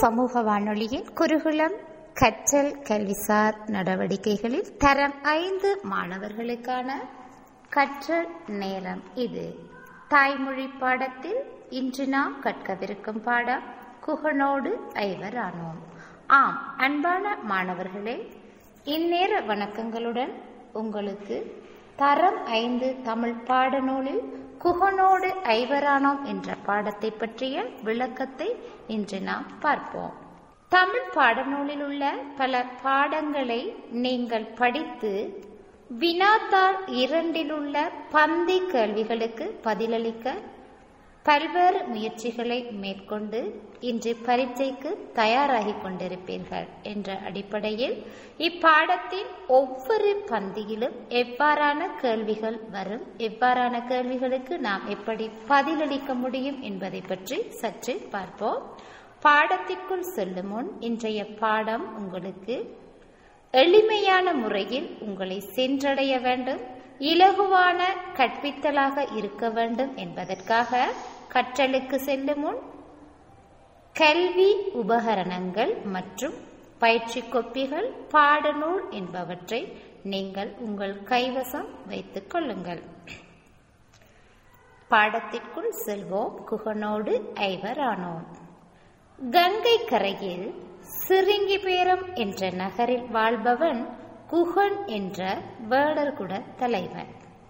சமூக வானொலியில் குருகுலம் கற்றல் கல்விசார் நடவடிக்கைகளில் தரம் ஐந்து மாணவர்களுக்கான கற்றல் நேரம் இது தாய்மொழி பாடத்தில் இன்று நாம் கற்கவிருக்கும் பாடம் குகனோடு ஐவரானோம் ஆம் அன்பான மாணவர்களே இந்நேர வணக்கங்களுடன் உங்களுக்கு தரம் ஐந்து தமிழ் பாடநூலில் குகனோடு ஐவரானோம் என்ற பாடத்தை பற்றிய விளக்கத்தை இன்று நாம் பார்ப்போம் தமிழ் பாடநூலில் உள்ள பல பாடங்களை நீங்கள் படித்து வினாத்தாள் இரண்டில் உள்ள பந்தி கேள்விகளுக்கு பதிலளிக்க பல்வேறு முயற்சிகளை மேற்கொண்டு இன்று பரீட்சைக்கு தயாராகி கொண்டிருப்பீர்கள் என்ற அடிப்படையில் இப்பாடத்தின் ஒவ்வொரு பந்தியிலும் எவ்வாறான கேள்விகள் வரும் எவ்வாறான கேள்விகளுக்கு நாம் எப்படி பதிலளிக்க முடியும் என்பதை பற்றி சற்று பார்ப்போம் பாடத்திற்குள் செல்லும் முன் இன்றைய பாடம் உங்களுக்கு எளிமையான முறையில் உங்களை சென்றடைய வேண்டும் இலகுவான கற்பித்தலாக இருக்க வேண்டும் என்பதற்காக கற்றலுக்கு செல்லும் முன் கல்வி உபகரணங்கள் மற்றும் பயிற்சி கொப்பிகள் பாடநூல் என்பவற்றை நீங்கள் உங்கள் கைவசம் வைத்துக் கொள்ளுங்கள் பாடத்திற்குள் செல்வோம் குகனோடு ஐவரானோம் கங்கை கரையில் சிறுங்கிபேரம் என்ற நகரில் வாழ்பவன் குகன் என்ற வேடர்குட தலைவன்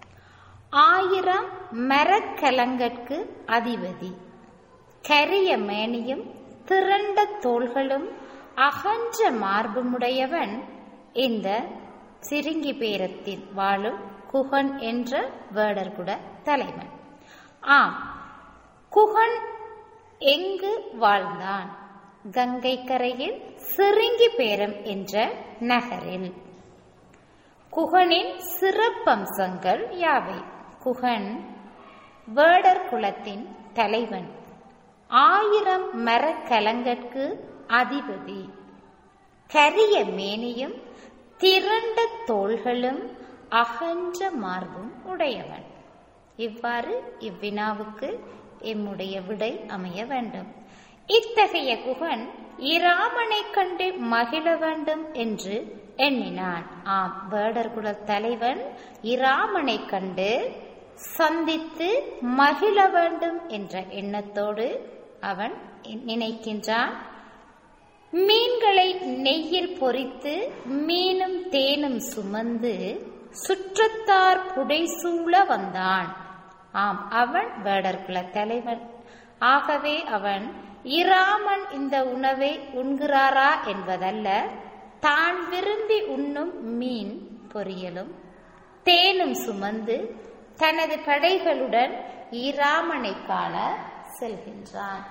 ஆயிரம் மரக்கலங்கற்கு அதிபதி கரிய மேனியும் திரண்ட தோள்களும் அகன்ற மார்புமுடையவன் இந்த சிறுங்கி பேரத்தில் வாழும் குகன் என்ற வேடர்குட தலைவன் ஆம் குகன் எங்கு வாழ்ந்தான் கங்கை கரையில் சிறுங்கி பேரம் என்ற நகரில் குகனின் சிறப்பம்சங்கள் யாவை குகன் வேடர் குலத்தின் தலைவன் ஆயிரம் மரக்கலங்கற்கு அதிபதி கரிய மேனியும் திரண்ட தோள்களும் அகன்ற மார்பும் உடையவன் இவ்வாறு இவ்வினாவுக்கு எம்முடைய விடை அமைய வேண்டும் இத்தகைய குகன் இராமனை கண்டு மகிழ வேண்டும் என்று எண்ணினான் ஆம் வேடர்குல தலைவன் இராமனை கண்டு சந்தித்து மகிழ வேண்டும் என்ற எண்ணத்தோடு அவன் நினைக்கின்றான் மீன்களை நெய்யில் பொறித்து மீனும் தேனும் சுமந்து சுற்றத்தார் புடைசூழ வந்தான் ஆம் அவன் வேடர்குல தலைவன் ஆகவே அவன் இராமன் இந்த உணவை உண்கிறாரா என்பதல்ல தான் விரும்பி உண்ணும் மீன் பொரியலும் தேனும் சுமந்து தனது படைகளுடன் இராமனை காண செல்கின்றான்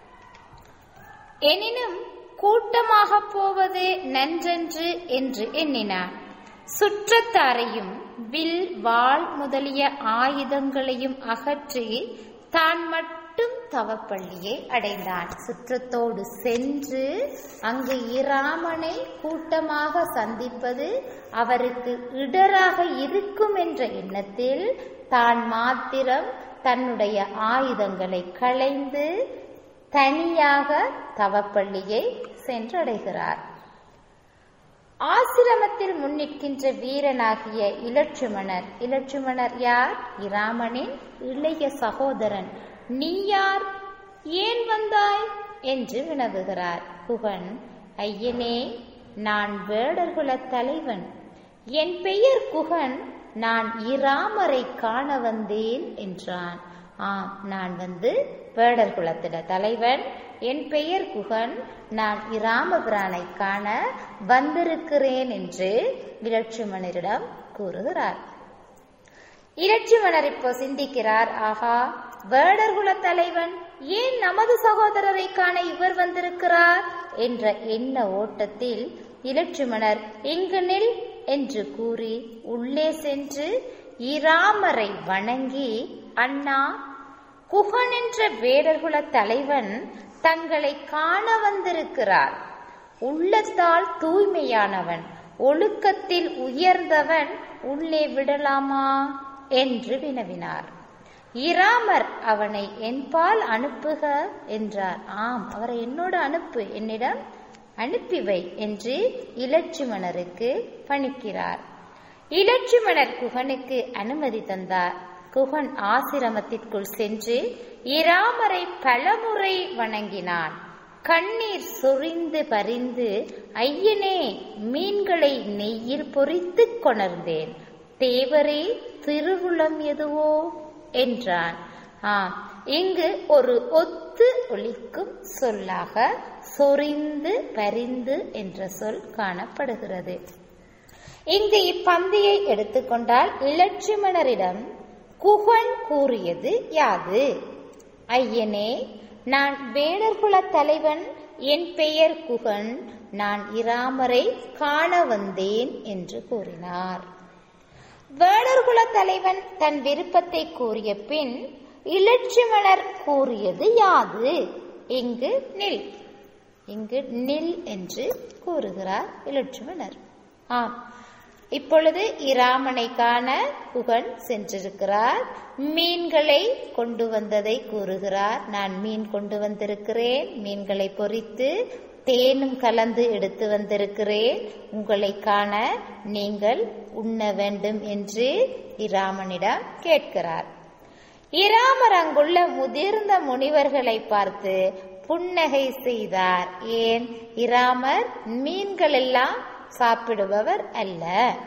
எனினும் கூட்டமாக போவது நன்றென்று என்று எண்ணினான் சுற்றத்தாரையும் வில் வாள் முதலிய ஆயுதங்களையும் அகற்றி தான் மட்டும் தவப்பள்ளியை அடைந்தான் சுற்றத்தோடு சென்று அங்கு இராமனை கூட்டமாக சந்திப்பது அவருக்கு இடராக இருக்கும் என்ற எண்ணத்தில் தான் மாத்திரம் தன்னுடைய ஆயுதங்களை களைந்து தனியாக தவப்பள்ளியை சென்றடைகிறார் ஆசிரமத்தில் முன்னிற்கின்ற வீரனாகிய இலட்சுமணர் இலட்சுமணர் யார் இராமனின் இளைய சகோதரன் நீ யார் ஏன் வந்தாய் என்று வினவுகிறார் குகன் ஐயனே நான் வேடர்குல தலைவன் என் பெயர் குகன் நான் இராமரை காண வந்தேன் என்றான் ஆம் நான் வந்து வேடர் குலத்திட தலைவன் என் பெயர் குகன் நான் இராமபிரானை காண வந்திருக்கிறேன் என்று இலட்சுமணரிடம் கூறுகிறார் இலட்சுமணர் இப்போ சிந்திக்கிறார் ஆகா வேடர்குல தலைவன் ஏன் நமது சகோதரரை காண இவர் வந்திருக்கிறார் என்ற எண்ண ஓட்டத்தில் இலட்சுமணர் இங்கு நில் என்று கூறி உள்ளே சென்று இராமரை வணங்கி அண்ணா குகன் என்ற வேடர்குல தலைவன் தங்களை காண வந்திருக்கிறார் உள்ளத்தால் தூய்மையானவன் ஒழுக்கத்தில் உயர்ந்தவன் உள்ளே விடலாமா என்று வினவினார் இராமர் அவனை என்பால் அனுப்புக என்றார் ஆம் அவரை என்னோடு அனுப்பு என்னிடம் அனுப்பி வை என்று இலட்சுமணருக்கு பணிக்கிறார் இலட்சுமணர் குகனுக்கு அனுமதி தந்தார் குகன் ஆசிரமத்திற்குள் சென்று இராமரை பலமுறை வணங்கினான் கண்ணீர் சொரிந்து பறிந்து ஐயனே மீன்களை நெய்யில் பொறித்து கொணர்ந்தேன் தேவரே திருவுளம் எதுவோ என்றான் ஆம் இங்கு ஒரு ஒத்து ஒலிக்கும் சொல்லாக சொரிந்து பரிந்து என்ற சொல் காணப்படுகிறது இங்கு இப்பந்தியை எடுத்துக்கொண்டால் இலட்சுமணரிடம் குகன் கூறியது யாது ஐயனே நான் வேடர்குல தலைவன் என் பெயர் குகன் நான் இராமரை காண வந்தேன் என்று கூறினார் வேடர்குல தலைவன் தன் விருப்பத்தை கூறிய பின் இலட்சுமணர் கூறியது யாது இங்கு நில் இங்கு நில் என்று கூறுகிறார் இலட்சுமணர் ஆம் இப்பொழுது இராமனை காண குகன் சென்றிருக்கிறார் மீன்களை கொண்டு வந்ததை கூறுகிறார் நான் மீன் கொண்டு வந்திருக்கிறேன் மீன்களை பொறித்து தேனும் கலந்து எடுத்து வந்திருக்கிறேன் உங்களை காண நீங்கள் உண்ண வேண்டும் என்று இராமனிடம் கேட்கிறார் இராமர் அங்குள்ள முதிர்ந்த முனிவர்களை பார்த்து புன்னகை செய்தார் ஏன் இராமர் மீன்கள் எல்லாம் சாப்பிடுபவர் அல்ல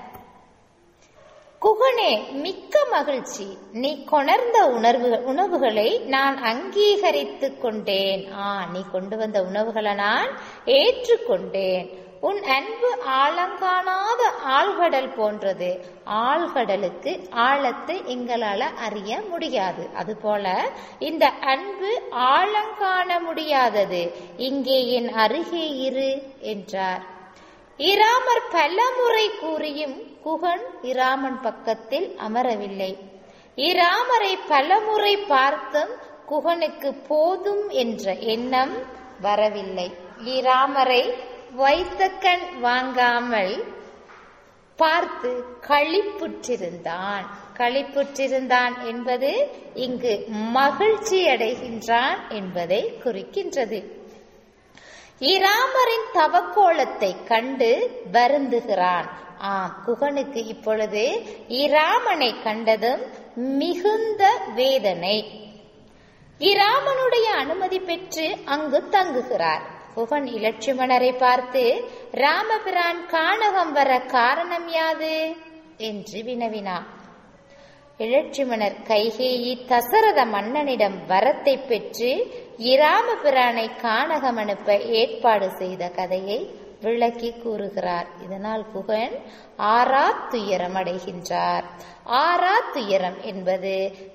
குகனே மிக்க மகிழ்ச்சி நீ கொணர்ந்த உணர்வு உணவுகளை நான் அங்கீகரித்துக் கொண்டேன் ஆ நீ கொண்டு வந்த உணவுகளை நான் ஏற்றுக்கொண்டேன் உன் அன்பு ஆழங்காணாத ஆழ்கடல் போன்றது ஆழ்கடலுக்கு ஆழத்தை எங்களால அறிய முடியாது அதுபோல இந்த அன்பு ஆழங்காண முடியாதது இங்கே என் அருகே இரு என்றார் இராமர் பலமுறை கூறியும் குகன் இராமன் பக்கத்தில் அமரவில்லை இராமரை பலமுறை பார்த்தும் குகனுக்கு போதும் என்ற எண்ணம் வரவில்லை இராமரை வைத்த கண் வாங்காமல் பார்த்து களிப்புற்றிருந்தான் களிப்புற்றிருந்தான் என்பது இங்கு மகிழ்ச்சி அடைகின்றான் என்பதை குறிக்கின்றது இராமரின் தவக்கோலத்தை கண்டு வருந்துகிறான் ஆம் குகனுக்கு இப்பொழுது இராமனை கண்டதும் மிகுந்த வேதனை இராமனுடைய அனுமதி பெற்று அங்கு தங்குகிறார் குகன் இலட்சுமணரை பார்த்து ராமபிரான் கானகம் வர காரணம் யாது என்று வினவினார் இலட்சுமணர் கைகேயி தசரத மன்னனிடம் வரத்தை பெற்று இராமபிரானை கானகம் அனுப்ப ஏற்பாடு செய்த கதையை விளக்கி கூறுகிறார் இதனால் குகன் ஆறா துயரம் அடைகின்றார் ஆறா துயரம் என்பது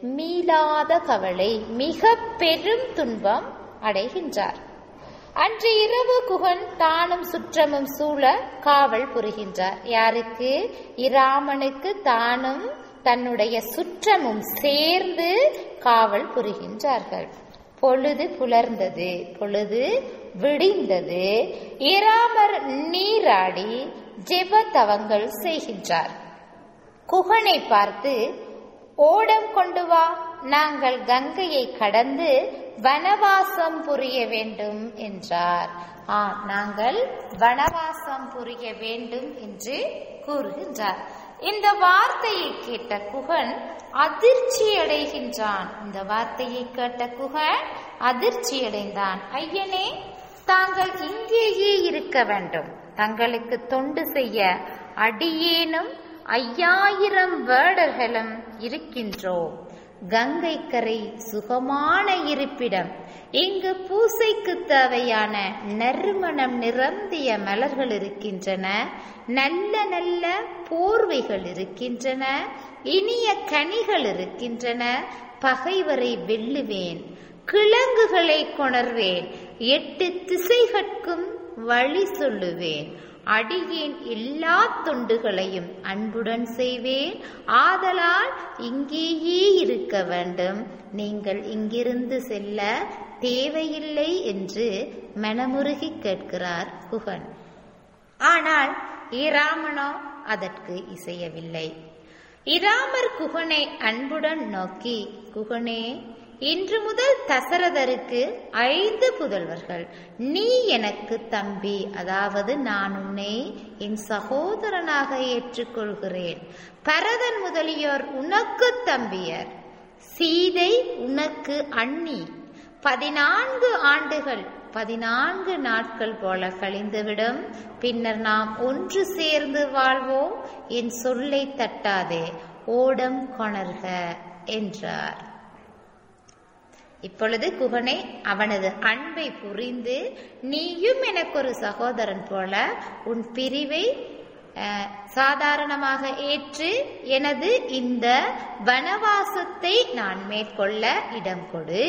மீளாத கவலை மிக பெரும் துன்பம் அடைகின்றார் அன்று இரவு குகன் தானும் சுற்றமும் சூழ காவல் புரிகின்றார் யாருக்கு இராமனுக்கு தானும் தன்னுடைய சுற்றமும் சேர்ந்து காவல் புரிகின்றார்கள் பொழுது புலர்ந்தது பொழுது விடிந்தது இராமர் நீராடி ஜெப தவங்கள் செய்கின்றார் குகனை பார்த்து ஓடம் கொண்டு வா நாங்கள் கங்கையை கடந்து வனவாசம் புரிய வேண்டும் என்றார் ஆ நாங்கள் வனவாசம் புரிய வேண்டும் என்று கூறுகின்றார் இந்த வார்த்தையை கேட்ட குகன் அதிர்ச்சி அடைகின்றான் இந்த வார்த்தையை கேட்ட குகன் அதிர்ச்சி அடைந்தான் ஐயனே தாங்கள் இங்கேயே இருக்க வேண்டும் தங்களுக்கு தொண்டு செய்ய அடியேனும் ஐயாயிரம் வேடர்களும் இருக்கின்றோம் கங்கை கரை சுகமான இருப்பிடம் இங்கு பூசைக்கு தேவையான நறுமணம் நிரம்பிய மலர்கள் இருக்கின்றன நல்ல நல்ல போர்வைகள் இருக்கின்றன இனிய கனிகள் இருக்கின்றன பகைவரை வெல்லுவேன் கிழங்குகளை கொணர்வேன் எட்டு திசைகட்கும் வழி சொல்லுவேன் அடியேன் எல்லா தொண்டுகளையும் அன்புடன் செய்வேன் ஆதலால் இங்கேயே இருக்க வேண்டும் நீங்கள் இங்கிருந்து செல்ல தேவையில்லை என்று மனமுருகி கேட்கிறார் குகன் ஆனால் இராமனோ அதற்கு இசையவில்லை இராமர் குகனை அன்புடன் நோக்கி குகனே இன்று முதல் தசரதருக்கு ஐந்து புதல்வர்கள் நீ எனக்கு தம்பி அதாவது நான் உன்னை என் சகோதரனாக ஏற்றுக்கொள்கிறேன் பரதன் முதலியோர் உனக்கு தம்பியர் சீதை உனக்கு அண்ணி பதினான்கு ஆண்டுகள் பதினான்கு நாட்கள் போல கழிந்துவிடும் பின்னர் நாம் ஒன்று சேர்ந்து வாழ்வோம் என் சொல்லை தட்டாதே ஓடம் கொணர்க என்றார் இப்பொழுது குகனை அவனது அன்பை புரிந்து நீயும் எனக்கு ஒரு சகோதரன் போல உன் பிரிவை சாதாரணமாக ஏற்று எனது இந்த வனவாசத்தை நான் மேற்கொள்ள இடம் கொடு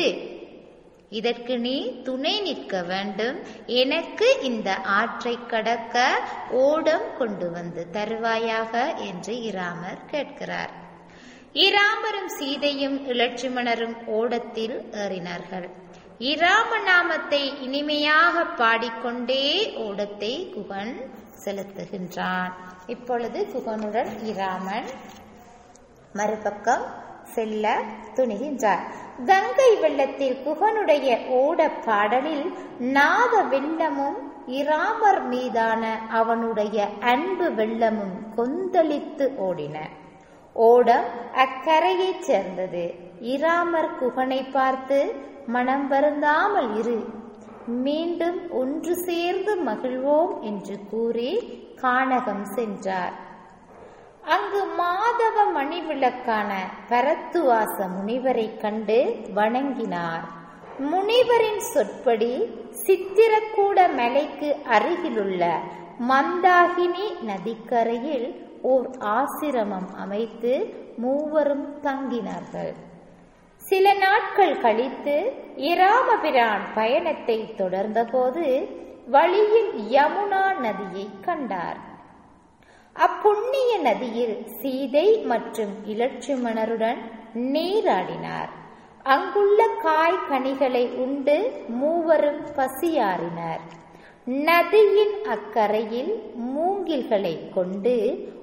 இதற்கு நீ துணை நிற்க வேண்டும் எனக்கு இந்த ஆற்றை கடக்க ஓடம் கொண்டு வந்து தருவாயாக என்று இராமர் கேட்கிறார் இராமரும் சீதையும் இலட்சுமணரும் ஓடத்தில் ஏறினார்கள் இராம நாமத்தை இனிமையாக பாடிக்கொண்டே ஓடத்தை குகன் செலுத்துகின்றான் இப்பொழுது குகனுடன் இராமன் மறுபக்கம் செல்ல துணிகின்றார் கங்கை வெள்ளத்தில் குகனுடைய ஓட பாடலில் நாத வெள்ளமும் இராமர் மீதான அவனுடைய அன்பு வெள்ளமும் கொந்தளித்து ஓடின ஓடம் அக்கரையைச் சேர்ந்தது இராமர் குகனை பார்த்து மனம் வருந்தாமல் இரு மீண்டும் ஒன்று சேர்ந்து மகிழ்வோம் என்று கூறி கானகம் சென்றார் அங்கு மாதவ மணிவிளக்கான பரத்துவாச முனிவரை கண்டு வணங்கினார் முனிவரின் சொற்படி சித்திரக்கூட மலைக்கு அருகிலுள்ள மந்தாகினி நதிக்கரையில் ஓர் ஆசிரமம் அமைத்து மூவரும் தங்கினார்கள் சில நாட்கள் கழித்து இராமபிரான் பயணத்தை தொடர்ந்தபோது வழியில் யமுனா நதியை கண்டார் அப்புண்ணிய நதியில் சீதை மற்றும் இலட்சுமணருடன் நீராடினார் அங்குள்ள காய் கனிகளை உண்டு மூவரும் பசியாறினர் நதியின் அக்கரையில் மூங்கில்களை கொண்டு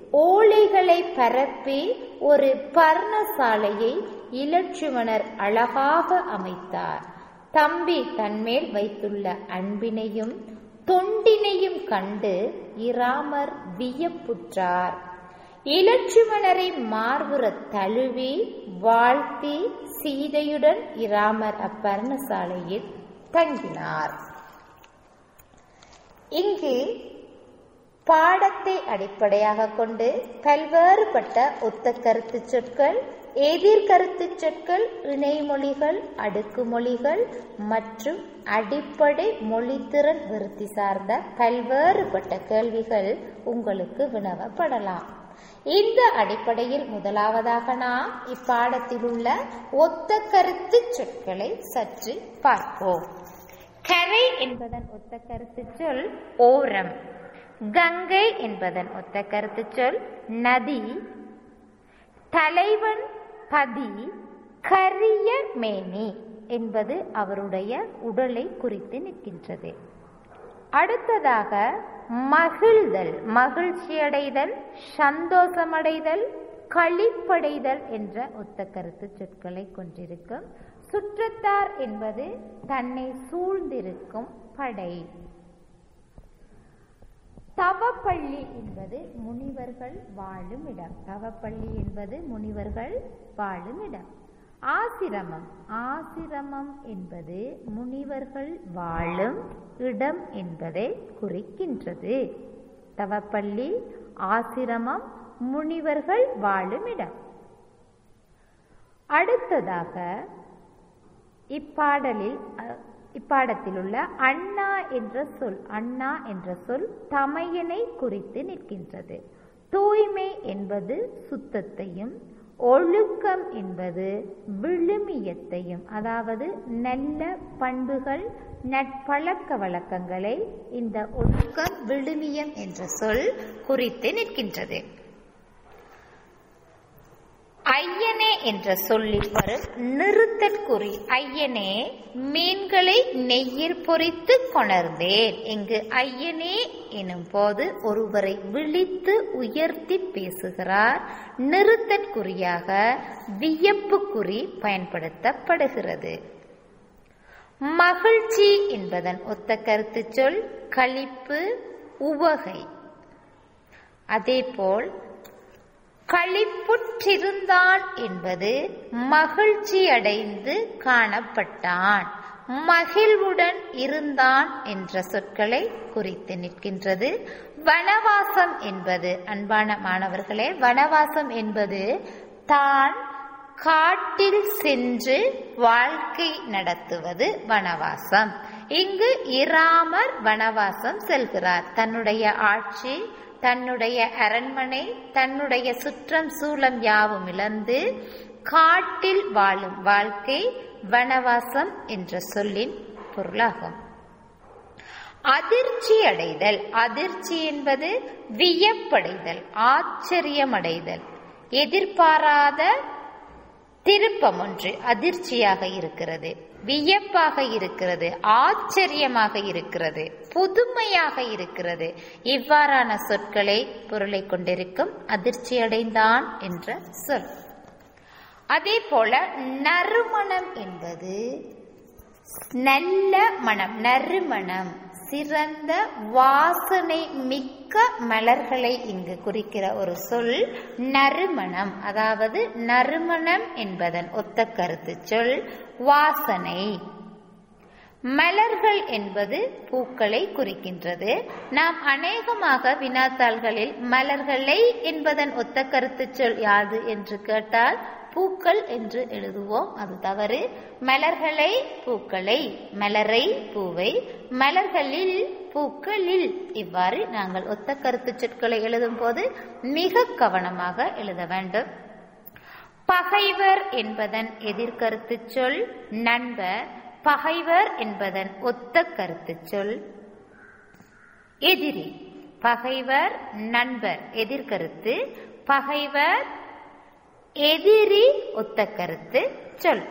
ஓலைகளை பரப்பி ஒரு பர்ணசாலையை இலட்சுமணர் அழகாக அமைத்தார் தம்பி தன்மேல் வைத்துள்ள அன்பினையும் தொண்டினையும் கண்டு இராமர் வியப்புற்றார் இலட்சுமணரை மார்புற தழுவி வாழ்த்தி சீதையுடன் இராமர் அப்பர்ணசாலையில் தங்கினார் இங்கு பாடத்தை அடிப்படையாக கொண்டு பல்வேறுபட்ட ஒத்த கருத்து சொற்கள் எதிர்கருத்து சொற்கள் இணைமொழிகள் அடுக்குமொழிகள் மற்றும் அடிப்படை மொழித்திறன் விருத்தி சார்ந்த பல்வேறுபட்ட கேள்விகள் உங்களுக்கு வினவப்படலாம் இந்த அடிப்படையில் முதலாவதாக நாம் இப்பாடத்தில் உள்ள ஒத்த கருத்து சொற்களை சற்று பார்ப்போம் கரை என்பதன் ஒத்த கருத்து சொல் ஓரம் கங்கை என்பதன் ஒத்த கருத்து சொல் நதி தலைவன் பதி கரிய மேனி என்பது அவருடைய உடலை குறித்து நிற்கின்றது அடுத்ததாக மகிழ்தல் மகிழ்ச்சியடைதல் சந்தோஷமடைதல் களிப்படைதல் என்ற ஒத்த கருத்து சொற்களை கொண்டிருக்கும் சுற்றத்தார் என்பது தன்னை சூழ்ந்திருக்கும் படை தவப்பள்ளி என்பது முனிவர்கள் வாழும் இடம் தவப்பள்ளி என்பது முனிவர்கள் வாழும் இடம் ஆசிரமம் ஆசிரமம் என்பது முனிவர்கள் வாழும் இடம் என்பதை குறிக்கின்றது தவப்பள்ளி ஆசிரமம் முனிவர்கள் வாழும் இடம் அடுத்ததாக இப்பாடலில் இப்பாடத்தில் உள்ள அண்ணா என்ற சொல் அண்ணா என்ற சொல் தமையனை குறித்து நிற்கின்றது தூய்மை என்பது சுத்தத்தையும் ஒழுக்கம் என்பது விழுமியத்தையும் அதாவது நல்ல பண்புகள் நட்பழக்க வழக்கங்களை இந்த ஒழுக்கம் விழுமியம் என்ற சொல் குறித்து நிற்கின்றது ஐயனே என்ற சொல்லில் வரும் நிறுத்தற்குறி ஐயனே மீன்களை நெய்யில் பொறித்து கொணர்ந்தேன் இங்கு ஐயனே எனும் போது ஒருவரை விழித்து உயர்த்தி பேசுகிறார் நிறுத்தற்குறியாக வியப்புக்குறி பயன்படுத்தப்படுகிறது மகிழ்ச்சி என்பதன் ஒத்த கருத்து சொல் களிப்பு உவகை அதேபோல் களிப்புற்றிருந்தான் என்பது மகிழ்ச்சியடைந்து காணப்பட்டான் மகிழ்வுடன் இருந்தான் என்ற சொற்களை குறித்து நிற்கின்றது வனவாசம் என்பது அன்பான மாணவர்களே வனவாசம் என்பது தான் காட்டில் சென்று வாழ்க்கை நடத்துவது வனவாசம் இங்கு இராமர் வனவாசம் செல்கிறார் தன்னுடைய ஆட்சி தன்னுடைய அரண்மனை தன்னுடைய சுற்றம் சூழம் யாவும் இழந்து காட்டில் வாழும் வாழ்க்கை வனவாசம் என்ற சொல்லின் பொருளாகும் அதிர்ச்சி அடைதல் அதிர்ச்சி என்பது வியப்படைதல் ஆச்சரியமடைதல் எதிர்பாராத திருப்பம் ஒன்று அதிர்ச்சியாக இருக்கிறது வியப்பாக இருக்கிறது ஆச்சரியமாக இருக்கிறது புதுமையாக இருக்கிறது இவ்வாறான சொற்களை பொருளை கொண்டிருக்கும் அதிர்ச்சி அடைந்தான் என்ற சொல் அதே போல நறுமணம் என்பது நல்ல மனம் நறுமணம் சிறந்த வாசனை மிக்க மலர்களை இங்கு குறிக்கிற ஒரு சொல் நறுமணம் அதாவது நறுமணம் என்பதன் ஒத்த கருத்து சொல் வாசனை மலர்கள் என்பது பூக்களை குறிக்கின்றது நாம் அநேகமாக வினாத்தாள்களில் மலர்களை என்பதன் ஒத்த கருத்து சொல் யாது என்று கேட்டால் பூக்கள் என்று எழுதுவோம் அது தவறு மலர்களை பூக்களை மலரை பூவை மலர்களில் பூக்களில் இவ்வாறு நாங்கள் ஒத்த கருத்து சொற்களை எழுதும் போது மிக கவனமாக எழுத வேண்டும் பகைவர் என்பதன் எதிர்கருத்து சொல் நண்பர் பகைவர் என்பதன் ஒத்த கருத்து சொல் எதிரி பகைவர் நண்பர் எதிர்கருத்து பகைவர் எதிரி ஒத்த கருத்து சொல்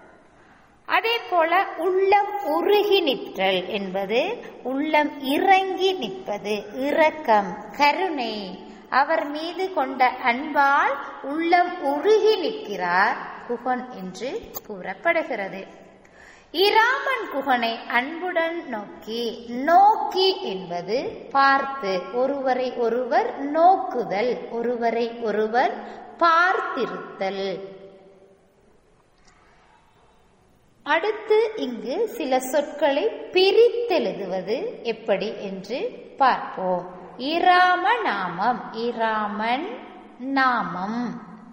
அதே போல உள்ளம் உருகி நிற்றல் என்பது உள்ளம் இறங்கி நிற்பது இரக்கம் கருணை அவர் மீது கொண்ட அன்பால் உள்ளம் உருகி நிற்கிறார் குகன் என்று கூறப்படுகிறது இராமன் குகனை அன்புடன் நோக்கி நோக்கி என்பது பார்த்து ஒருவரை ஒருவர் நோக்குதல் ஒருவரை ஒருவர் பார்த்திருத்தல் அடுத்து இங்கு சில சொற்களை பிரித்தெழுதுவது எப்படி என்று பார்ப்போம் இராம நாமம் இராமன் நாமம்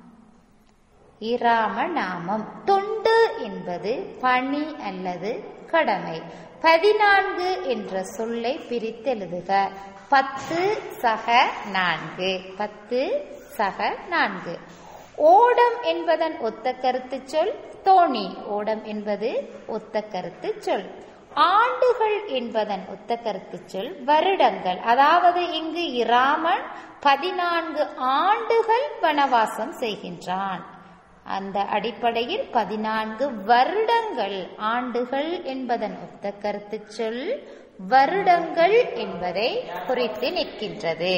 இராம நாமம் தொண்டு என்பது பணி அல்லது கடமை பதினான்கு என்ற சொல்லை பிரித்தெழுதுக பத்து சக நான்கு பத்து சக நான்கு ஓடம் என்பதன் ஒத்த கருத்து சொல் தோணி ஓடம் என்பது ஒத்த கருத்து சொல் ஆண்டுகள் என்பதன் ஒத்த கருத்து சொல் வருடங்கள் அதாவது இங்கு இராமன் பதினான்கு ஆண்டுகள் வனவாசம் செய்கின்றான் அந்த அடிப்படையில் பதினான்கு வருடங்கள் ஆண்டுகள் என்பதன் ஒத்த கருத்து சொல் வருடங்கள் என்பதை குறித்து நிற்கின்றது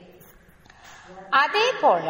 அதே போல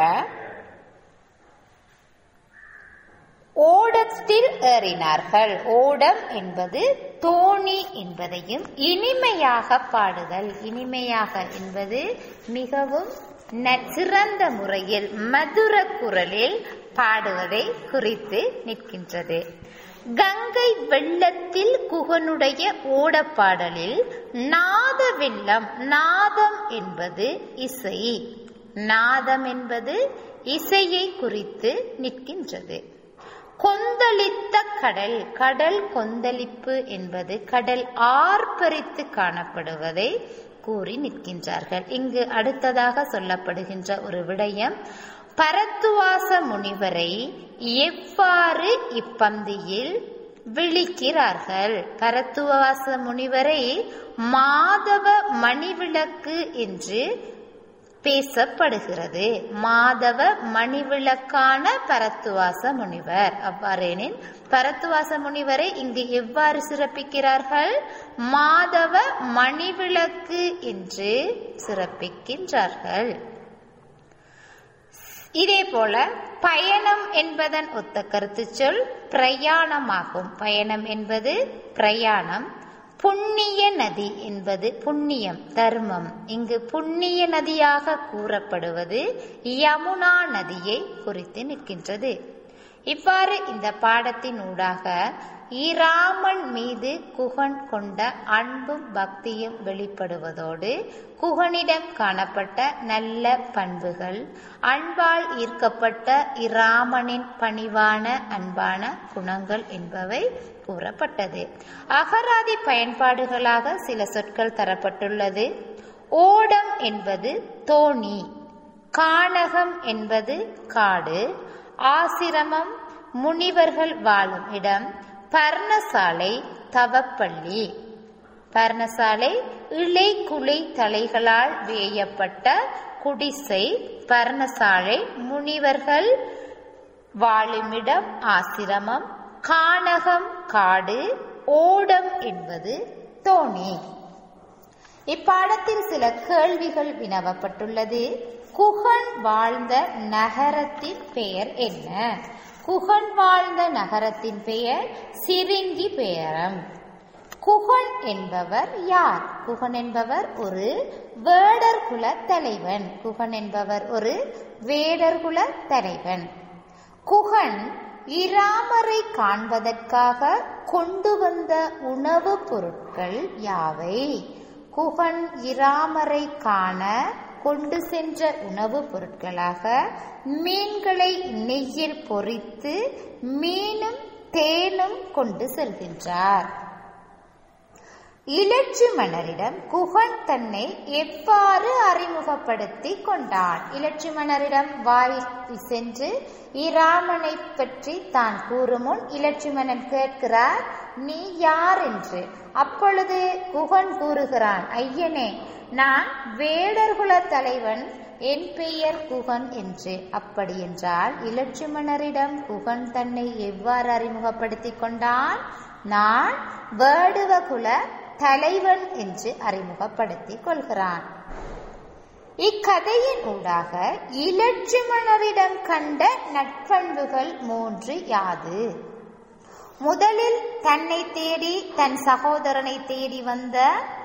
ஓடத்தில் ஏறினார்கள் ஓடம் என்பது தோணி என்பதையும் இனிமையாக பாடுதல் இனிமையாக என்பது மிகவும் சிறந்த முறையில் மதுர குரலில் பாடுவதை குறித்து நிற்கின்றது கங்கை வெள்ளத்தில் குகனுடைய ஓடப்பாடலில் நாத வெள்ளம் நாதம் என்பது இசை நாதம் என்பது இசையை குறித்து நிற்கின்றது கொந்தளித்த கடல் கடல் கொந்தளிப்பு என்பது கடல் ஆர்ப்பரித்து காணப்படுவதை கூறி நிற்கின்றார்கள் இங்கு அடுத்ததாக சொல்லப்படுகின்ற ஒரு விடயம் பரத்துவாச முனிவரை எவ்வாறு இப்பந்தியில் விழிக்கிறார்கள் பரத்துவாச முனிவரை மாதவ மணிவிளக்கு என்று பேசப்படுகிறது மாதவ மணிவிளக்கான பரத்துவாச முனிவர் அவ்வாறெனின் பரத்துவாச முனிவரை இங்கு எவ்வாறு சிறப்பிக்கிறார்கள் மாதவ மணிவிளக்கு என்று சிறப்பிக்கின்றார்கள் இதே போல பயணம் என்பதன் ஒத்த கருத்து சொல் பிரயாணமாகும் பயணம் என்பது பிரயாணம் புண்ணிய நதி என்பது புண்ணியம் தர்மம் இங்கு புண்ணிய நதியாக கூறப்படுவது யமுனா நதியை குறித்து நிற்கின்றது இவ்வாறு இந்த பாடத்தின் ஊடாக இராமன் மீது குகன் கொண்ட அன்பும் பக்தியும் வெளிப்படுவதோடு குகனிடம் காணப்பட்ட நல்ல பண்புகள் அன்பால் ஈர்க்கப்பட்ட இராமனின் பணிவான அன்பான குணங்கள் என்பவை கூறப்பட்டது அகராதி பயன்பாடுகளாக சில சொற்கள் தரப்பட்டுள்ளது ஓடம் என்பது தோணி கானகம் என்பது காடு ஆசிரமம் முனிவர்கள் வாழும் இடம் பர்ணசாலை தவப்பள்ளி பர்ணசாலை இலை குலை தலைகளால் வேயப்பட்ட குடிசை பர்ணசாலை முனிவர்கள் வாழுமிடம் ஆசிரமம் கானகம் காடு ஓடம் என்பது தோணி இப்பாடத்தில் சில கேள்விகள் வினவப்பட்டுள்ளது குகன் வாழ்ந்த நகரத்தின் பெயர் என்ன குகன் வாழ்ந்த நகரத்தின் பெயர் சிரிங்கி பெயரம் குகன் என்பவர் யார் குகன் என்பவர் ஒரு வேடர்குல தலைவன் குகன் என்பவர் ஒரு வேடர்குல தலைவன் குகன் இராமரை காண்பதற்காக கொண்டு வந்த உணவுப் பொருட்கள் யாவை குகன் இராமரை காண கொண்டு சென்ற உணவுப் பொருட்களாக மீன்களை நெய்யில் பொறித்து மீனும் தேனும் கொண்டு செல்கின்றார் இலட்சி மன்னரிடம் குகன் தன்னை எவ்வாறு அறிமுகப்படுத்தி கொண்டான் இலட்சி மன்னரிடம் வாய் சென்று இராமனை பற்றி தான் கூறுமுன் இலட்சி மன்னன் கேட்கிறார் நீ யார் என்று அப்பொழுது குகன் கூறுகிறான் ஐயனே நான் வேடர்குல தலைவன் என் பெயர் குகன் என்று அப்படி என்றால் இலட்சுமணரிடம் குகன் தன்னை எவ்வாறு அறிமுகப்படுத்தி கொண்டான் நான் வேடுவகுல தலைவன் என்று அறிமுகப்படுத்திக் கொள்கிறான் இக்கதையின் ஊடாக இலட்சுமணரிடம் கண்ட நட்பண்புகள் மூன்று யாது முதலில் தன்னை தேடி தன் சகோதரனை தேடி வந்த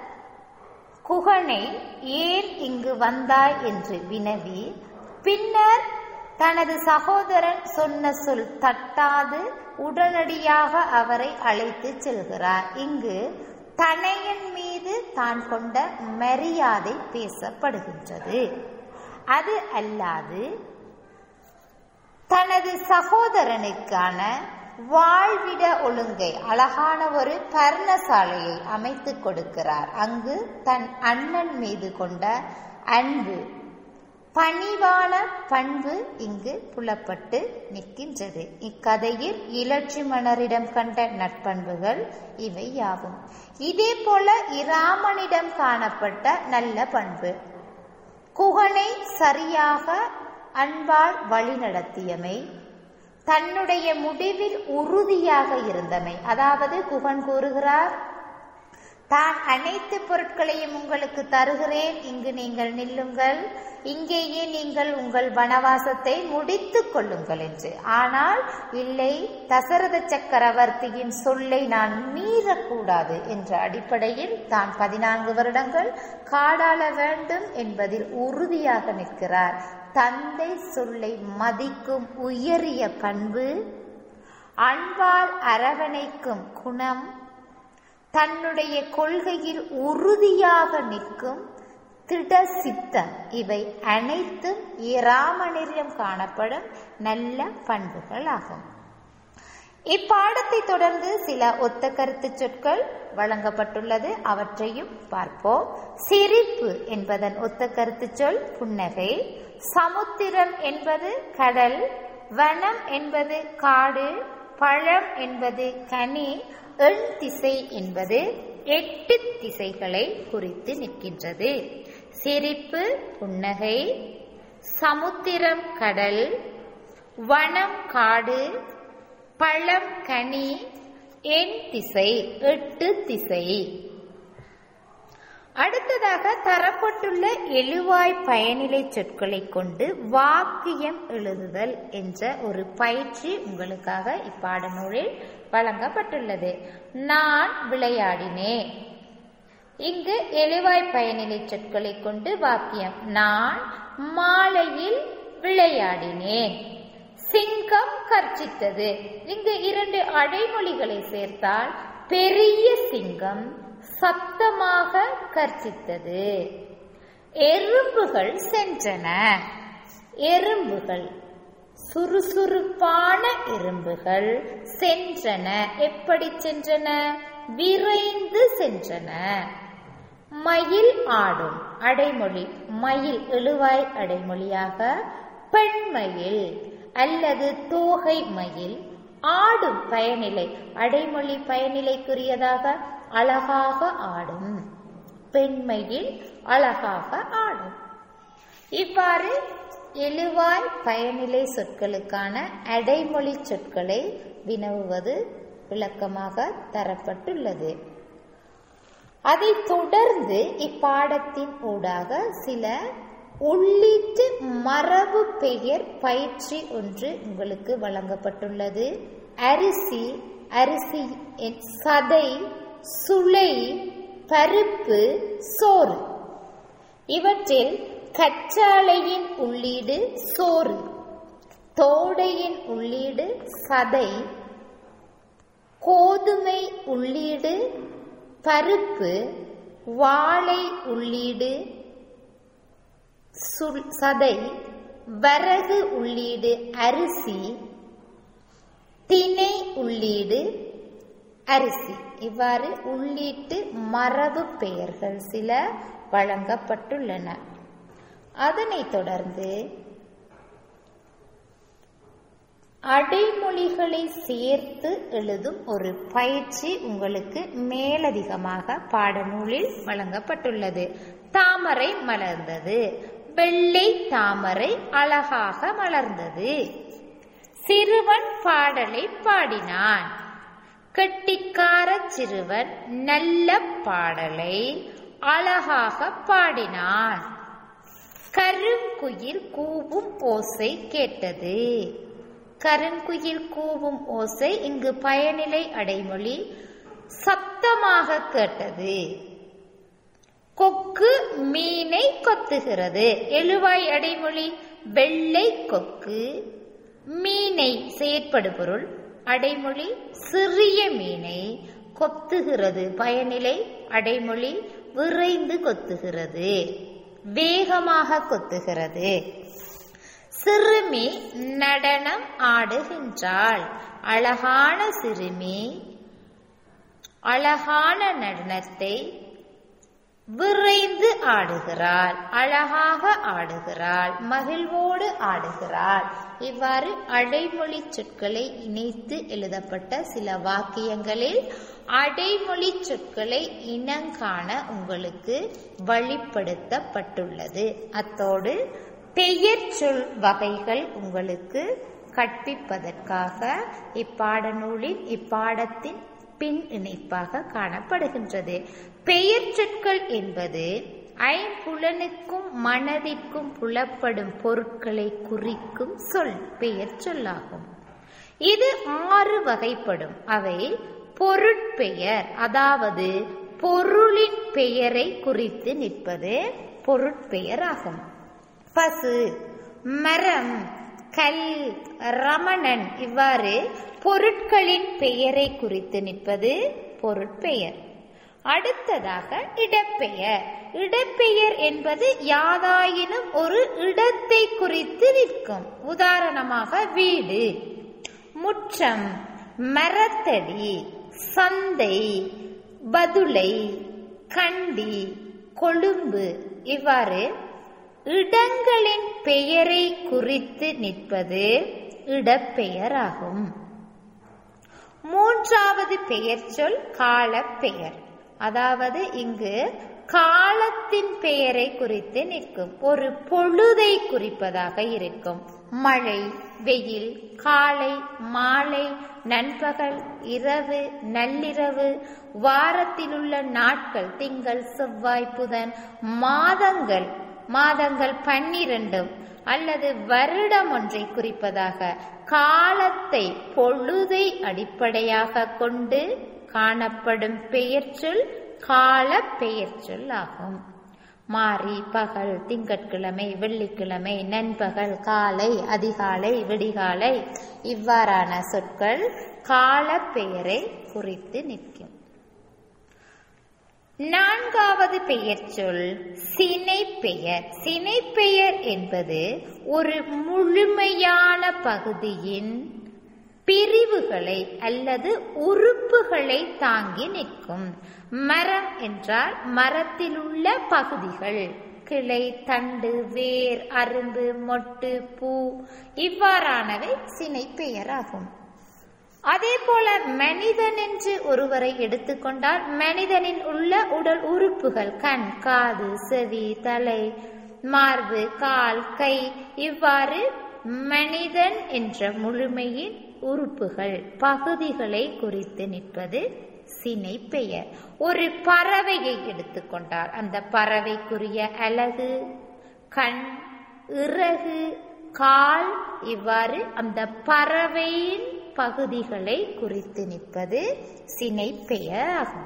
குகனை ஏன் இங்கு வந்தாய் என்று வினவி பின்னர் தனது சகோதரன் சொன்ன சொல் தட்டாது உடனடியாக அவரை அழைத்து செல்கிறார் இங்கு தனையன் மீது தான் கொண்ட மரியாதை பேசப்படுகின்றது அது அல்லாது தனது சகோதரனுக்கான வாழ்விட ஒழுங்கை அழகான ஒரு பர்ணசாலையை அமைத்துக் கொடுக்கிறார் அங்கு தன் அண்ணன் மீது கொண்ட அன்பு பணிவான பண்பு இங்கு புலப்பட்டு நிற்கின்றது இக்கதையில் இலட்சுமணரிடம் கண்ட நட்பண்புகள் இவை யாவும் இதே போல இராமனிடம் காணப்பட்ட நல்ல பண்பு குகனை சரியாக அன்பால் வழிநடத்தியமை தன்னுடைய முடிவில் உறுதியாக இருந்தமை அதாவது குகன் கூறுகிறார் தான் அனைத்து பொருட்களையும் உங்களுக்கு தருகிறேன் இங்கு நீங்கள் நில்லுங்கள் இங்கேயே நீங்கள் உங்கள் வனவாசத்தை முடித்துக் கொள்ளுங்கள் என்று ஆனால் இல்லை தசரத சக்கரவர்த்தியின் சொல்லை நான் மீறக்கூடாது என்ற அடிப்படையில் தான் பதினான்கு வருடங்கள் காடாள வேண்டும் என்பதில் உறுதியாக நிற்கிறார் தந்தை சொல்லை மதிக்கும் உயரிய பண்பு அன்பால் அரவணைக்கும் குணம் தன்னுடைய கொள்கையில் உறுதியாக நிற்கும் திட சித்தம் இவை அனைத்தும் இராமனிடம் காணப்படும் நல்ல பண்புகள் ஆகும் இப்பாடத்தை தொடர்ந்து சில ஒத்த கருத்து சொற்கள் வழங்கப்பட்டுள்ளது அவற்றையும் பார்ப்போம் சிரிப்பு என்பதன் ஒத்த கருத்து சொல் புன்னகை சமுத்திரம் என்பது கடல் வனம் என்பது காடு பழம் என்பது கனி எண் திசை என்பது எட்டு திசைகளை குறித்து நிற்கின்றது சிரிப்பு புன்னகை சமுத்திரம் கடல் வனம் காடு பழம் கனி எண் திசை எட்டு திசை அடுத்ததாக தரப்பட்டுள்ள எழுவாய் பயனிலை சொற்களை கொண்டு வாக்கியம் எழுதுதல் என்ற ஒரு பயிற்சி உங்களுக்காக இப்பாடநூலில் வழங்கப்பட்டுள்ளது நான் விளையாடினேன் இங்கு எழுவாய் பயனிலை சொற்களை கொண்டு வாக்கியம் நான் மாலையில் விளையாடினேன் சிங்கம் கர்ச்சித்தது இங்கு இரண்டு அடைமொழிகளை சேர்த்தால் பெரிய சிங்கம் சத்தமாக கர்ச்சித்தது எறும்புகள் சென்றன எறும்புகள் சுறுசுறுப்பான எறும்புகள் சென்றன எப்படி சென்றன விரைந்து சென்றன மயில் ஆடும் அடைமொழி மயில் எழுவாய் அடைமொழியாக பெண்மயில் அல்லது தோகை மயில் ஆடும் பயனிலை அடைமொழி பயனிலைக்குரியதாக அழகாக ஆடும் பெண்மையில் அழகாக ஆடும் இவ்வாறு எழுவாய் பயனிலை சொற்களுக்கான அடைமொழி சொற்களை வினவுவது விளக்கமாக தரப்பட்டுள்ளது அதைத் தொடர்ந்து இப்பாடத்தின் ஊடாக சில உள்ளீட்டு மரபு பெயர் பயிற்சி ஒன்று உங்களுக்கு வழங்கப்பட்டுள்ளது அரிசி அரிசி சதை சுளை பருப்பு சோறு இவற்றில் கற்றாழையின் உள்ளீடு சோறு தோடையின் உள்ளீடு சதை கோதுமை உள்ளீடு பருப்பு வாழை உள்ளீடு சதை வரகு உள்ளீடு அரிசி திணை உள்ளீடு அரிசி இவ்வாறு உள்ளீட்டு மரபு பெயர்கள் சில வழங்கப்பட்டுள்ளன அதனைத் தொடர்ந்து அடைமொழிகளை சேர்த்து எழுதும் ஒரு பயிற்சி உங்களுக்கு மேலதிகமாக பாடநூலில் வழங்கப்பட்டுள்ளது தாமரை மலர்ந்தது வெள்ளை தாமரை அழகாக மலர்ந்தது சிறுவன் பாடலை பாடினான் கெட்டிக்கார சிறுவன் நல்ல பாடலை அழகாக பாடினான் கருங்குயில் கூவும் ஓசை கேட்டது கருங்குயில் கூவும் ஓசை இங்கு பயனிலை அடைமொழி சப்தமாக கேட்டது கொக்கு மீனை கொத்துகிறது எழுவாய் அடைமொழி வெள்ளை கொக்கு மீனை செயற்படுபொருள் அடைமொழி சிறிய மீனை கொத்துகிறது பயனிலை அடைமொழி விரைந்து கொத்துகிறது வேகமாக கொத்துகிறது சிறுமி நடனம் ஆடுகின்றாள் அழகான சிறுமி அழகான நடனத்தை விரைந்து ஆடுகிறாள் அழகாக ஆடுகிறாள் மகிழ்வோடு ஆடுகிறாள் இவ்வாறு அடைமொழி சொற்களை இணைத்து எழுதப்பட்ட சில வாக்கியங்களில் அடைமொழி சொற்களை இனங்காண உங்களுக்கு வழிப்படுத்தப்பட்டுள்ளது அத்தோடு பெயர் சொல் வகைகள் உங்களுக்கு கற்பிப்பதற்காக இப்பாடநூலில் இப்பாடத்தின் பின் இணைப்பாக காணப்படுகின்றது பெயர் சொற்கள் என்பது ஐம்புலனுக்கும் மனதிற்கும் புலப்படும் பொருட்களை குறிக்கும் சொல் பெயர் சொல்லாகும் இது ஆறு வகைப்படும் அவை பொருட்பெயர் அதாவது பொருளின் பெயரை குறித்து நிற்பது பொருட்பெயர் ஆகும் பசு மரம் கல் ரமணன் இவ்வாறு பொருட்களின் பெயரை குறித்து நிற்பது பொருட்பெயர் அடுத்ததாக இடப்பெயர் இடப்பெயர் என்பது யாதாயினும் ஒரு இடத்தை குறித்து நிற்கும் உதாரணமாக வீடு முற்றம் மரத்தடி சந்தை பதுளை கண்டி கொழும்பு இவ்வாறு இடங்களின் பெயரை குறித்து நிற்பது இடப்பெயராகும் மூன்றாவது பெயர் சொல் காலப்பெயர் அதாவது இங்கு காலத்தின் பெயரை குறித்து நிற்கும் ஒரு பொழுதை குறிப்பதாக இருக்கும் மழை வெயில் காலை மாலை நண்பகல் இரவு நள்ளிரவு வாரத்தில் உள்ள நாட்கள் திங்கள் செவ்வாய் புதன் மாதங்கள் மாதங்கள் பன்னிரண்டும் அல்லது வருடம் ஒன்றை குறிப்பதாக காலத்தை பொழுதை அடிப்படையாக கொண்டு காணப்படும் பெயர்ச்சொல் கால பெயர்ச்சொல் ஆகும் மாறி பகல் திங்கட்கிழமை வெள்ளிக்கிழமை நண்பகல் காலை அதிகாலை விடிகாலை இவ்வாறான சொற்கள் கால பெயரை குறித்து நிற்கும் நான்காவது பெயர் சொல் சினை பெயர் சினை பெயர் என்பது ஒரு முழுமையான பகுதியின் பிரிவுகளை அல்லது உறுப்புகளை தாங்கி நிற்கும் மரம் என்றால் மரத்தில் உள்ள பகுதிகள் கிளை தண்டு வேர் அரும்பு மொட்டு பூ இவ்வாறானவை சினை பெயராகும் அதே போல மனிதன் என்று ஒருவரை எடுத்துக்கொண்டால் மனிதனின் உள்ள உடல் உறுப்புகள் கண் காது செவி தலை மார்பு கால் கை இவ்வாறு மனிதன் என்ற முழுமையின் உறுப்புகள் பகுதிகளை குறித்து நிற்பது சினை பெயர் ஒரு பறவையை எடுத்துக்கொண்டால் அந்த பறவைக்குரிய அழகு கண் இறகு கால் இவ்வாறு அந்த பறவையின் பகுதிகளை குறித்து நிற்பது சினை பெயர் ஆகும்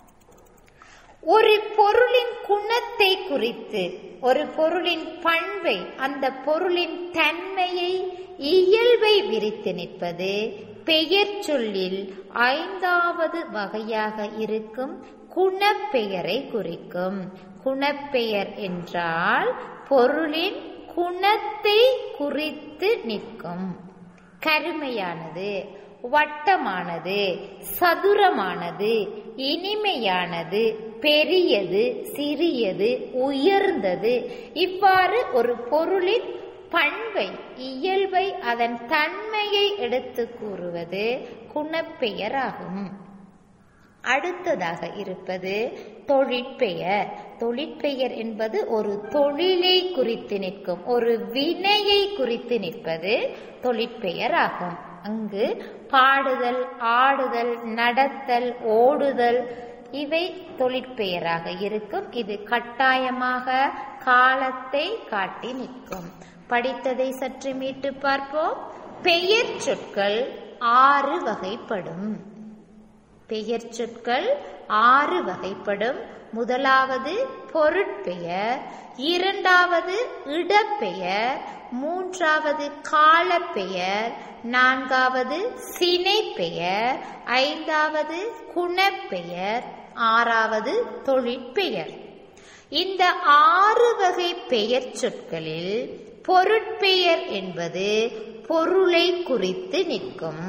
ஒரு பொருளின் குணத்தை குறித்து ஒரு பொருளின் பண்பை அந்த பொருளின் தன்மையை இயல்பை விரித்து நிற்பது பெயர் சொல்லில் ஐந்தாவது வகையாக இருக்கும் குணப்பெயரை குறிக்கும் குணப்பெயர் என்றால் பொருளின் குணத்தை குறித்து நிற்கும் கருமையானது வட்டமானது சதுரமானது இனிமையானது பெரியது சிறியது உயர்ந்தது இவ்வாறு ஒரு பொருளின் பண்பை இயல்பை அதன் தன்மையை எடுத்து கூறுவது குணப்பெயராகும் அடுத்ததாக இருப்பது தொழிற்பெயர் தொழிற்பெயர் என்பது ஒரு தொழிலை குறித்து நிற்கும் ஒரு வினையை குறித்து நிற்பது தொழிற்பெயர் ஆகும் அங்கு பாடுதல் ஆடுதல் நடத்தல் ஓடுதல் இவை தொழிற்பெயராக இருக்கும் இது கட்டாயமாக காலத்தை காட்டி நிற்கும் படித்ததை சற்று மீட்டு பார்ப்போம் பெயர் சொற்கள் ஆறு வகைப்படும் பெயர் சொற்கள் ஆறு வகைப்படும் முதலாவது பொருட்பெயர் இரண்டாவது இடப்பெயர் மூன்றாவது காலப்பெயர் நான்காவது சினைப்பெயர் ஐந்தாவது குணப்பெயர் ஆறாவது தொழிற்பெயர் இந்த ஆறு வகை பெயர் சொற்களில் பொருட்பெயர் என்பது பொருளை குறித்து நிற்கும்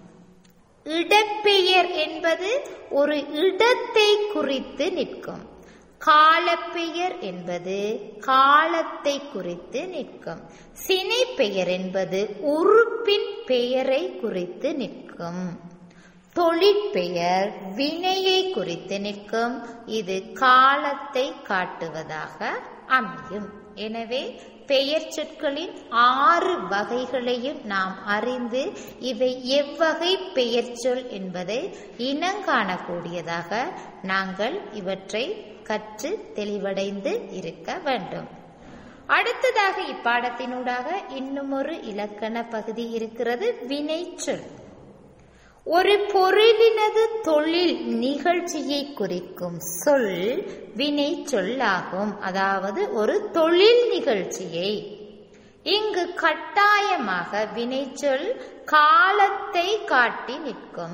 இடப்பெயர் என்பது ஒரு இடத்தை குறித்து நிற்கும் காலப்பெயர் என்பது காலத்தை குறித்து நிற்கும் சினைப்பெயர் என்பது உறுப்பின் பெயரை குறித்து நிற்கும் தொழிற்பெயர் வினையை குறித்து நிற்கும் இது காலத்தை காட்டுவதாக அமையும் எனவே பெயர் சொற்களின் ஆறு வகைகளையும் நாம் அறிந்து இவை எவ்வகை பெயர் சொல் என்பதை இனங்காணக்கூடியதாக நாங்கள் இவற்றை கற்று தெளிவடைந்து இருக்க வேண்டும் அடுத்ததாக இப்பாடத்தினூடாக இன்னும் ஒரு இலக்கண பகுதி இருக்கிறது வினைச்சொல் ஒரு பொருளினது தொழில் நிகழ்ச்சியை குறிக்கும் சொல் வினை சொல்லாகும் அதாவது ஒரு தொழில் நிகழ்ச்சியை இங்கு கட்டாயமாக வினைச்சொல் காலத்தை காட்டி நிற்கும்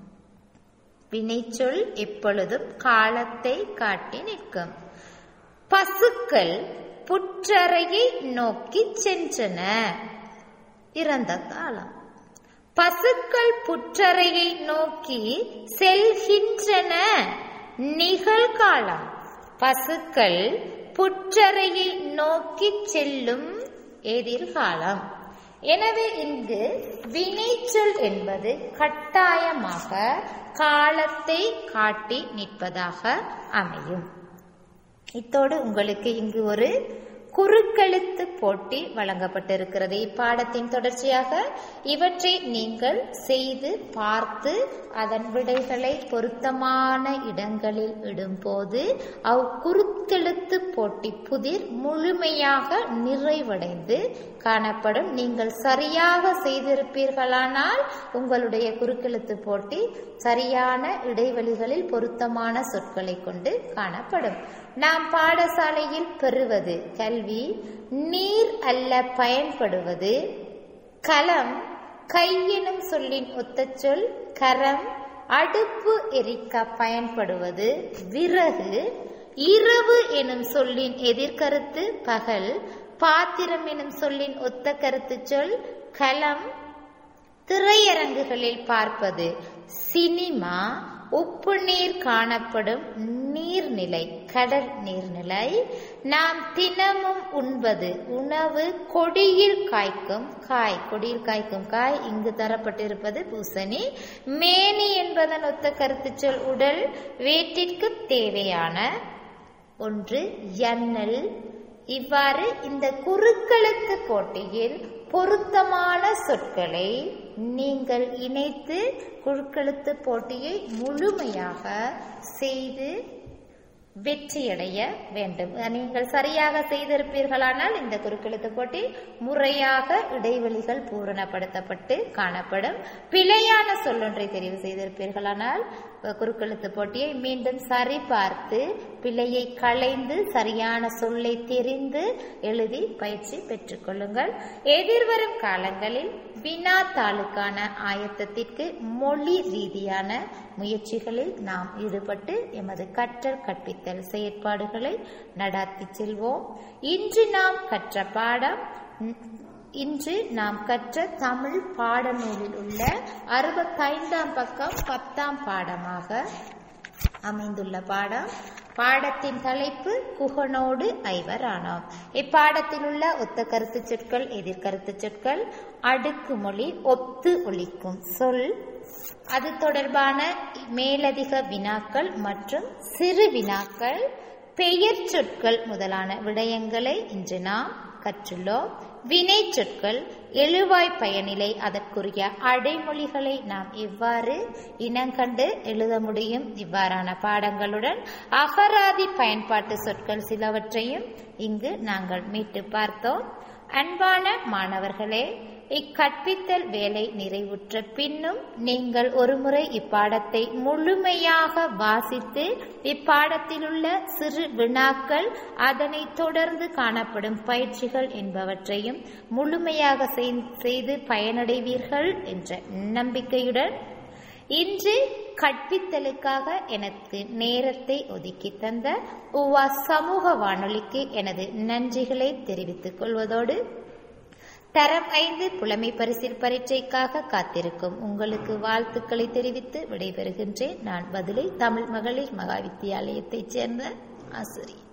வினைச்சொல் எப்பொழுதும் காலத்தை காட்டி நிற்கும் பசுக்கள் புற்றறையை நோக்கி சென்றன இறந்த காலம் பசுக்கள் புற்றறையை நோக்கி செல்கின்றன நிகழ்காலம் பசுக்கள் புற்றறையை நோக்கி செல்லும் எதிர்காலம் எனவே இங்கு வினைச்சொல் என்பது கட்டாயமாக காலத்தை காட்டி நிற்பதாக அமையும் இத்தோடு உங்களுக்கு இங்கு ஒரு குறுக்கெழுத்து போட்டி வழங்கப்பட்டிருக்கிறது இப்பாடத்தின் தொடர்ச்சியாக இவற்றை நீங்கள் செய்து பார்த்து அதன் விடைகளை பொருத்தமான இடங்களில் இடும்போது அவ் குறுக்கெழுத்து போட்டி புதிர் முழுமையாக நிறைவடைந்து காணப்படும் நீங்கள் சரியாக செய்திருப்பீர்களானால் உங்களுடைய குறுக்கெழுத்து போட்டி சரியான இடைவெளிகளில் பொருத்தமான சொற்களை கொண்டு காணப்படும் நாம் பாடசாலையில் பெறுவது கல்வி நீர் அல்ல பயன்படுவது களம் கையெனும் சொல்லின் ஒத்த சொல் கரம் அடுப்பு எரிக்க பயன்படுவது விறகு இரவு எனும் சொல்லின் எதிர்கருத்து பகல் பாத்திரம் எனும் சொல்லின் ஒத்த கருத்து சொல் களம் திரையரங்குகளில் பார்ப்பது சினிமா உப்பு நீர் காணப்படும் நீர்நிலை கடல் நீர்நிலை நாம் தினமும் உண்பது உணவு கொடியில் காய்க்கும் காய் கொடியில் காய்க்கும் காய் இங்கு தரப்பட்டிருப்பது பூசணி மேனி என்பதன் ஒத்த கருத்து சொல் உடல் வீட்டிற்கு தேவையான ஒன்று எண்ணல் இவ்வாறு இந்த குறுக்கெழுத்து போட்டியில் பொருத்தமான சொற்களை நீங்கள் இணைத்து குறுக்கெழுத்து போட்டியை முழுமையாக செய்து வெற்றியடைய வேண்டும் நீங்கள் சரியாக செய்திருப்பீர்களானால் இந்த குறுக்கெழுத்து போட்டி முறையாக இடைவெளிகள் பூரணப்படுத்தப்பட்டு காணப்படும் பிழையான சொல்லொன்றை தெரிவு செய்திருப்பீர்களானால் குறுக்கெழுத்து போட்டியை மீண்டும் சரிபார்த்து பிழையை களைந்து சரியான சொல்லை தெரிந்து எழுதி பயிற்சி பெற்றுக்கொள்ளுங்கள் எதிர்வரும் காலங்களில் வினாத்தாளுக்கான ஆயத்தத்திற்கு மொழி ரீதியான முயற்சிகளில் நாம் ஈடுபட்டு எமது கற்றல் கற்பித்தல் செயற்பாடுகளை நடாத்தி செல்வோம் இன்று நாம் கற்ற பாடம் இன்று நாம் கற்ற தமிழ் பாடநூலில் உள்ள அறுபத்தைந்தாம் பக்கம் பத்தாம் பாடமாக அமைந்துள்ள பாடம் பாடத்தின் தலைப்பு குகனோடு ஐவரானோம் இப்பாடத்தில் உள்ள ஒத்த கருத்து சொற்கள் எதிர்கருத்து சொற்கள் அடுக்குமொழி ஒத்து ஒழிக்கும் சொல் அது தொடர்பான மேலதிக வினாக்கள் மற்றும் சிறு வினாக்கள் பெயர் சொற்கள் முதலான விடயங்களை இன்று நாம் கற்றுள்ளோம் வினை சொற்கள் எழுவாய் பயனிலை அதற்குரிய அடைமொழிகளை நாம் எவ்வாறு இனங்கண்டு எழுத முடியும் இவ்வாறான பாடங்களுடன் அகராதி பயன்பாட்டு சொற்கள் சிலவற்றையும் இங்கு நாங்கள் மீட்டு பார்த்தோம் அன்பான மாணவர்களே இக்கற்பித்தல் வேலை நிறைவுற்ற பின்னும் நீங்கள் ஒருமுறை இப்பாடத்தை முழுமையாக வாசித்து இப்பாடத்தில் உள்ள சிறு வினாக்கள் அதனை தொடர்ந்து காணப்படும் பயிற்சிகள் என்பவற்றையும் முழுமையாக செய்து பயனடைவீர்கள் என்ற நம்பிக்கையுடன் இன்று கற்பித்தலுக்காக எனக்கு நேரத்தை ஒதுக்கி தந்த உவா சமூக வானொலிக்கு எனது நன்றிகளை தெரிவித்துக் கொள்வதோடு தரம் ஐந்து புலமை பரிசில் பரீட்சைக்காக காத்திருக்கும் உங்களுக்கு வாழ்த்துக்களை தெரிவித்து விடைபெறுகின்றேன் நான் பதிலை தமிழ் மகளிர் மகா வித்தியாலயத்தைச் சேர்ந்த ஆசிரியர்